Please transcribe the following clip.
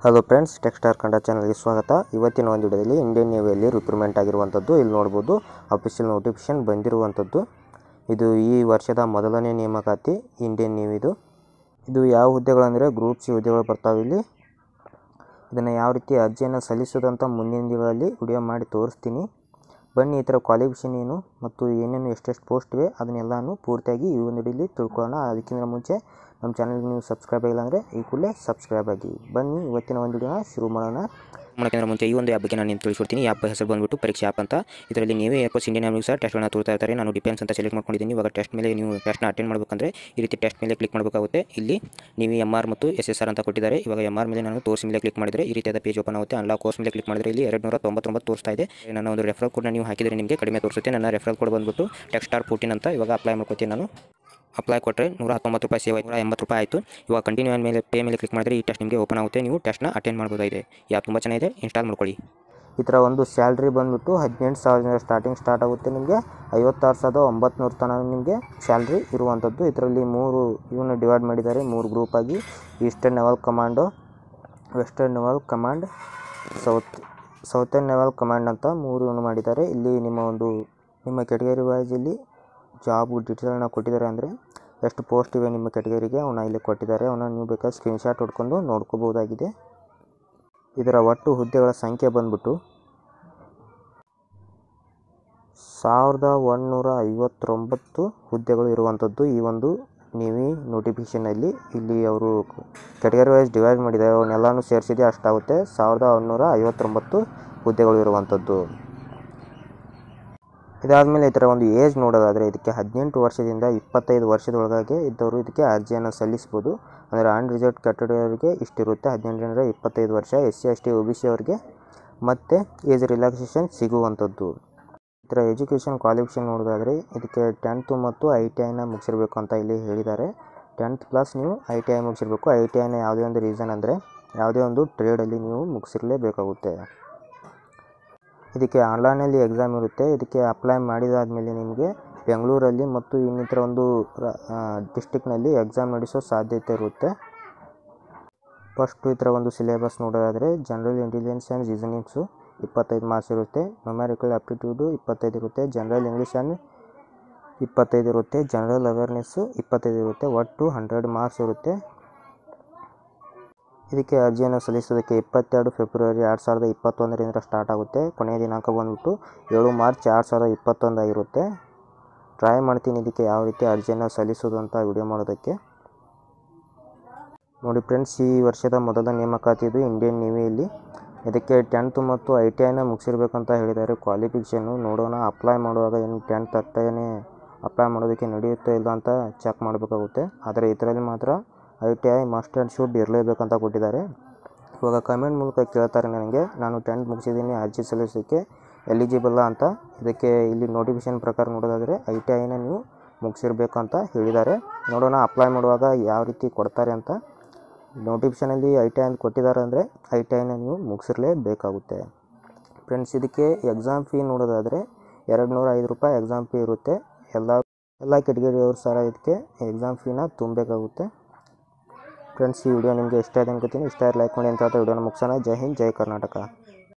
hello friends ಟೆಕ್ಸ್ಟಾರ್ Kannada ಚಾನಲ್ಗೆ ಸ್ವಾಗತ ಇವತ್ತಿನ ಒಂದು ವಿಡಿಯೋದಲ್ಲಿ ಇಂಡಿಯನ್ ನೇವಿಯಲ್ಲಿ ರಿಕ್ರೂಟ್ಮೆಂಟ್ ಆಗಿರುವಂಥದ್ದು ಇಲ್ಲಿ ನೋಡ್ಬೋದು ಅಫಿಷಿಯಲ್ ನೋಟಿಫಿಕೇಶನ್ ಬಂದಿರುವಂಥದ್ದು ಇದು ಈ ವರ್ಷದ ಮೊದಲನೇ ನೇಮಕಾತಿ ಇಂಡಿಯನ್ ನೇವಿದು ಇದು ಯಾವ ಹುದ್ದೆಗಳಂದರೆ ಗ್ರೂಪ್ ಸಿ ಹುದ್ದೆಗಳು ಬರ್ತಾವೆ ಇಲ್ಲಿ ಇದನ್ನು ಯಾವ ರೀತಿ ಅರ್ಜಿಯನ್ನು ಸಲ್ಲಿಸೋದಂತ ಮುಂದಿನ ದಿನಗಳಲ್ಲಿ ವಿಡಿಯೋ ಮಾಡಿ ತೋರಿಸ್ತೀನಿ ಬನ್ನಿ ಈ ಥರ ಕ್ವಾಲಿಫಿಕೇಷನ್ ಏನು ಮತ್ತು ಏನೇನು ಎಷ್ಟೆಷ್ಟು ಪೋಸ್ಟ್ ಇವೆ ಅದನ್ನೆಲ್ಲನೂ ಪೂರ್ತಿಯಾಗಿ ಈ ಒಂದು ವಿಡಿಯೋಲಿ ತಿಳ್ಕೊಳ್ಳೋಣ ಅದಕ್ಕಿಂತ ಮುಂಚೆ ನಮ್ಮ ಚಾನಲ್ಗೆ ನೀವು ಸಬ್ಸ್ಕ್ರೈಬ್ ಆಗಿಲ್ಲ ಅಂದರೆ ಈ ಕೂಡಲೇ ಸಬ್ಸ್ಕ್ರೈಬ್ ಆಗಿ ಬನ್ನಿ ಇವತ್ತಿನ ಒಂದು ವಿಡಿಯೋನ ಶುರು ಮಾಡೋಣ ಮಾಡೋಕ್ಕಿಂತ ಮುಂಚೆ ಈ ಒಂದು ಆ್ಯಪ್ ಬಗ್ಗೆ ನಾನು ನಿಮ್ಗೆ ತಿಳಿಸ್ಕೊಡ್ತೀನಿ ಈ ಆ್ಯಪ್ ಹೆಸರು ಬಂದ್ಬಿಟ್ಟು ಪರೀಕ್ಷೆ ಆ್ಯಪ್ ಅಂತ ಇದರಲ್ಲಿ ನೀವೇ ಏರ್ಪೋರ್ಟ್ಸ್ ಇಂಡಿಯನ್ ಆ್ಯಪ್ ಸಹ ಟೆಸ್ಟ್ಗಳನ್ನ ತೋರ್ತಾ ಇರ್ತಾರೆ ನಾನು ಡಿಫೆನ್ಸ್ ಅಂತ ಸೆಲೆಕ್ಟ್ ಮಾಡ್ಕೊಂಡಿದ್ದೀನಿ ಇವಾಗ ಟೆಸ್ಟ್ ಮೇಲೆ ನೀವು ಟೆಸ್ಟ್ನ ಅಟೆಂಡ್ ಮಾಡಬೇಕಂದ್ರೆ ಈ ರೀತಿ ಟೆಸ್ಟ್ ಮೇಲೆ ಕ್ಲಿಕ್ ಮಾಡಬೇಕಾಗುತ್ತೆ ಇಲ್ಲಿ ನೀವು ಎಮ್ ಆರ್ ಮತ್ತು ಎಸ್ ಎಸ್ ಆರ್ ಅಂತ ಕೊಟ್ಟಿದ್ದಾರೆ ಇವಾಗ ಎಮ್ ಆರ್ ಮೇಲೆ ನಾನು ತೋರ್ಸ್ ಮೇಲೆ ಕ್ಲಿಕ್ ಮಾಡಿದರೆ ಈ ರೀತಿಯಾದ ಪೇಜ್ ಓಪನ್ ಆಗುತ್ತೆ ಅನ್ಲಾಕ್ ಕೋರ್ಸ್ ಮೇಲೆ ಕ್ಲಿಕ್ ಮಾಡಿದರೆ ಇಲ್ಲಿ ಎರಡು ನೂರ ತೊಂಬತ್ತೊಂಬತ್ತು ತೋರಿಸ್ತಾ ಇದೆ ನನ್ನ ಒಂದು ರೆಫರಲ್ ಕೋಡ್ನ ನೀವು ಹಾಕಿದರೆ ನಿಮಗೆ ಕಡಿಮೆ ತೋರಿಸುತ್ತೆ ನನ್ನ ರೆಫರಲ್ ಕೋಡ್ ಬಂದ್ಬಿಟ್ಟು ಟೆಕ್ಸ್ಟಾರ್ ಫೋರ್ಟೀನ್ ಅಂತ ಇವಾಗ ಅಪ್ಲೈ ಮಾಡ್ಕೊತೀನಿ ನಾನು ಅಪ್ಲೈ ಕೊಟ್ಟರೆ ನೂರ ಹತ್ತೊಂಬತ್ತು ರೂಪಾಯಿ ಸೇವ್ ನೂರ ಎಂಬತ್ತು ರೂಪಾಯಿ ಆಯಿತು ಇವಾಗ ಕಂಟಿನ್ಯೂ ಮೇಲೆ ಪೇ ಮೇಲೆ ಕ್ಲಿಕ್ ಮಾಡಿದರೆ ಈ ಟೆಸ್ಟ್ ನಿಮಗೆ ಓಪನ್ ಆಗುತ್ತೆ ನೀವು ಟೆಸ್ಟ್ನ ಅಟೆಂಡ್ ಮಾಡ್ಬೋದಾಗಿದೆ ಯಾವ ತುಂಬ ಚೆನ್ನಾಗಿದೆ ಇನ್ಸ್ಟಾಲ್ ಮಾಡ್ಕೊಳ್ಳಿ ಈ ಥರ ಒಂದು ಸ್ಯಾಲ್ರಿ ಬಂದ್ಬಿಟ್ಟು ಹದಿನೆಂಟು ಸಾವಿರದಿಂದ ಸ್ಟಾರ್ಟಿಂಗ್ ಸ್ಟಾರ್ಟ್ ಆಗುತ್ತೆ ನಿಮಗೆ ಐವತ್ತಾರು ಸಾವಿರದ ಒಂಬತ್ತು ತನಕ ನಿಮಗೆ ಸ್ಯಾಲ್ರಿ ಇರುವಂಥದ್ದು ಇದರಲ್ಲಿ ಮೂರು ಇವನ್ನ ಡಿವೈಡ್ ಮಾಡಿದ್ದಾರೆ ಮೂರು ಗ್ರೂಪಾಗಿ eastern naval command western naval command south southern naval command ಅಂತ ಮೂರು ಇವನು ಮಾಡಿದ್ದಾರೆ ಇಲ್ಲಿ ನಿಮ್ಮ ಒಂದು ನಿಮ್ಮ ಕೆಟಗರಿ ವೈಸ್ ಇಲ್ಲಿ ಜಾಬ್ ಡೀಟೇಲ್ನ ಕೊಟ್ಟಿದ್ದಾರೆ ಅಂದರೆ ಎಷ್ಟು ಪೋಸ್ಟ್ ಇವೆ ನಿಮ್ಮ ಕೆಟಗರಿಗೆ ಅವನ್ನ ಇಲ್ಲಿ ಕೊಟ್ಟಿದ್ದಾರೆ ಅವನ್ನ ನೀವು ಬೇಕಾದ್ರೆ ಸ್ಕ್ರೀನ್ಶಾಟ್ ಹೊಡ್ಕೊಂಡು ನೋಡ್ಕೋಬೋದಾಗಿದೆ ಇದರ ಒಟ್ಟು ಹುದ್ದೆಗಳ ಸಂಖ್ಯೆ ಬಂದ್ಬಿಟ್ಟು ಸಾವಿರದ ಒಂದುನೂರ ಐವತ್ತೊಂಬತ್ತು ಹುದ್ದೆಗಳು ಇರುವಂಥದ್ದು ಈ ಒಂದು ನೀವಿ ನೋಟಿಫಿಕೇಷನಲ್ಲಿ ಇಲ್ಲಿ ಅವರು ಕೆಟಗರಿ ವೈಸ್ ಡಿವೈಡ್ ಮಾಡಿದ್ದಾರೆ ಅವನ್ನೆಲ್ಲನೂ ಸೇರಿಸಿದೆ ಅಷ್ಟಾಗುತ್ತೆ ಸಾವಿರದ ಒಂದುನೂರ ಐವತ್ತೊಂಬತ್ತು ಹುದ್ದೆಗಳು ಇರುವಂಥದ್ದು ಇದಾದಮೇಲೆ ಈ ಥರ ಒಂದು ಏಜ್ ನೋಡೋದಾದರೆ ಇದಕ್ಕೆ ಹದಿನೆಂಟು ವರ್ಷದಿಂದ ಇಪ್ಪತ್ತೈದು ವರ್ಷದೊಳಗಾಗಿ ಇದ್ದವರು ಇದಕ್ಕೆ ಅರ್ಜಿಯನ್ನು ಸಲ್ಲಿಸ್ಬೋದು ಅಂದರೆ ಆನ್ ರಿಸರ್ವ್ ಕ್ಯಾಟಗರಿಯವರಿಗೆ ಇಷ್ಟಿರುತ್ತೆ ಹದಿನೆಂಟರಿಂದ ಇಪ್ಪತ್ತೈದು ವರ್ಷ S C S T O B C ಅವರಿಗೆ ಮತ್ತು ಏಜ್ ರಿಲ್ಯಾಕ್ಸೇಷನ್ ಸಿಗುವಂಥದ್ದು ಈ ಥರ ಎಜುಕೇಷನ್ ಕ್ವಾಲಿಫಿಕೇಷನ್ ನೋಡೋದಾದರೆ ಇದಕ್ಕೆ ಟೆಂತು ಮತ್ತು ಐ ಟಿ ಐನ ಮುಗಿಸಿರ್ಬೇಕು ಅಂತ ಇಲ್ಲಿ ಹೇಳಿದ್ದಾರೆ ಟೆಂತ್ ಪ್ಲಸ್ ನೀವು ಐ ಟಿ ಐ ಮುಗಿಸಿರ್ಬೇಕು ಐ ಟಿ ಐನ ಯಾವುದೇ ಒಂದು ರೀಸನ್ ಅಂದರೆ ಯಾವುದೇ ಒಂದು ಟ್ರೇಡಲ್ಲಿ ನೀವು ಮುಗಿಸಿರಲೇಬೇಕಾಗುತ್ತೆ ಇದಕ್ಕೆ ಆನ್ಲೈನಲ್ಲಿ ಎಕ್ಸಾಮ್ ಇರುತ್ತೆ ಇದಕ್ಕೆ ಅಪ್ಲೈ ಮಾಡಿದಾದಮೇಲೆ ನಿಮಗೆ ಬೆಂಗಳೂರಲ್ಲಿ ಮತ್ತು ಇನ್ನಿತರ ಒಂದು ಡಿಸ್ಟಿಕ್ನಲ್ಲಿ ಎಕ್ಸಾಮ್ ನಡೆಸೋ ಸಾಧ್ಯತೆ ಇರುತ್ತೆ ಫಸ್ಟು ಈ ಥರ ಒಂದು ಸಿಲೆಬಸ್ ನೋಡೋದಾದರೆ ಜನರಲ್ ಇಂಟೆಲಿಜೆನ್ಸ್ ಆ್ಯಂಡ್ ರೀಸನಿಂಗ್ಸು ಇಪ್ಪತ್ತೈದು ಮಾರ್ಕ್ಸ್ ಇರುತ್ತೆ ನ್ಯೂಮ್ಯಾರಿಕಲ್ ಆಪ್ಟಿಟ್ಯೂಡು ಇಪ್ಪತ್ತೈದು ಇರುತ್ತೆ ಜನರಲ್ ಇಂಗ್ಲೀಷ್ ಆ್ಯಂಡ್ ಇಪ್ಪತ್ತೈದು ಇರುತ್ತೆ ಜನರಲ್ ಅವೇರ್ನೆಸ್ಸು ಇಪ್ಪತ್ತೈದು ಇರುತ್ತೆ ಒಟ್ಟು ಹಂಡ್ರೆಡ್ ಮಾರ್ಕ್ಸ್ ಇರುತ್ತೆ ಇದಕ್ಕೆ ಅರ್ಜಿಯನ್ನು ಸಲ್ಲಿಸೋದಕ್ಕೆ ಇಪ್ಪತ್ತೆರಡು ಫೆಬ್ರವರಿ ಎರಡು ಸಾವಿರದ ಇಪ್ಪತ್ತೊಂದರಿಂದ ಸ್ಟಾರ್ಟ್ ಆಗುತ್ತೆ ಕೊನೆಯ ದಿನಾಂಕ ಬಂದ್ಬಿಟ್ಟು ಏಳು ಮಾರ್ಚ್ ಎರಡು ಸಾವಿರದ ಇಪ್ಪತ್ತೊಂದಾಗಿರುತ್ತೆ ಟ್ರೈ ಮಾಡ್ತೀನಿ ಇದಕ್ಕೆ ಯಾವ ರೀತಿ ಅರ್ಜಿಯನ್ನು ಸಲ್ಲಿಸೋದು ಅಂತ ವಿಡಿಯೋ ಮಾಡೋದಕ್ಕೆ ನೋಡಿ ಫ್ರೆಂಡ್ಸ್ ಈ ವರ್ಷದ ಮೊದಲ ನೇಮಕಾತಿ ಇದು ಇಂಡಿಯನ್ ನೇವಿಯಲ್ಲಿ ಇದಕ್ಕೆ ಟೆಂತ್ ಮತ್ತು ಐ ಟಿ ಐನ ಮುಗಿಸಿರ್ಬೇಕಂತ ಹೇಳಿದ್ದಾರೆ ಕ್ವಾಲಿಫಿಕೇಷನ್ನು ನೋಡೋಣ ಅಪ್ಲೈ ಮಾಡುವಾಗ ಏನು ಟೆಂತ್ ಹತ್ತನೇ ಅಪ್ಲೈ ಮಾಡೋದಕ್ಕೆ ನಡೆಯುತ್ತೋ ಇಲ್ಲ ಅಂತ ಚೆಕ್ ಮಾಡಬೇಕಾಗುತ್ತೆ ಆದರೆ ಇದರಲ್ಲಿ ಮಾತ್ರ I T I must and should ಇರಲೇಬೇಕಂತ ಕೊಟ್ಟಿದ್ದಾರೆ ಇವಾಗ ಕಮೆಂಟ್ ಮೂಲಕ ಕೇಳ್ತಾರೆ ನನಗೆ ನಾನು ಟೆಂತ್ ಮುಗಿಸಿದ್ದೀನಿ ಅರ್ಜಿ ಸಲ್ಲಿಸೋಕ್ಕೆ ಎಲಿಜಿಬಲ್ಲ ಅಂತ ಇದಕ್ಕೆ ಇಲ್ಲಿ ನೋಟಿಫಿಕೇಷನ್ ಪ್ರಕಾರ ನೋಡೋದಾದರೆ ಐ ಟಿ ಐನ ನೀವು ಮುಗಿಸಿರ್ಬೇಕು ಅಂತ ಹೇಳಿದ್ದಾರೆ ನೋಡೋಣ ಅಪ್ಲೈ ಮಾಡುವಾಗ ಯಾವ ರೀತಿ ಕೊಡ್ತಾರೆ ಅಂತ ನೋಟಿಫಿಕೇಷನಲ್ಲಿ ಐ ಟಿ ಐ ಅಂತ ಕೊಟ್ಟಿದ್ದಾರೆ ಅಂದರೆ ಐ ಟಿ ಐನ ನೀವು ಮುಗಿಸಿರಲೇಬೇಕಾಗುತ್ತೆ ಫ್ರೆಂಡ್ಸ್ ಇದಕ್ಕೆ ಎಕ್ಸಾಮ್ ಫೀ ನೋಡೋದಾದರೆ ಎರಡು ನೂರ ಐದು ರೂಪಾಯಿ ಎಕ್ಸಾಮ್ ಫೀ ಇರುತ್ತೆ ಎಲ್ಲ ಎಲ್ಲ ಕೆಟಗರಿಯವರು ಸಹ ಇದಕ್ಕೆ ಎಕ್ಸಾಮ್ ಫೀನ ತುಂಬಬೇಕಾಗುತ್ತೆ ಫ್ರೆಂಡ್ಸ್ ಈ ವಿಡಿಯೋ ನಿಮಗೆ ಇಷ್ಟ ಆಯ್ತು ಅನ್ಕೋತೀನಿ ಇಷ್ಟ ಲೈಕ್ ಮಾಡಿ ಅಂತ ಹೇಳ್ತಾ ವಿಡಿಯೋನ ಮುಗಿಸೋಣ ಜೈ ಹಿಂದ್ ಜೈ ಕರ್ನಾಟಕ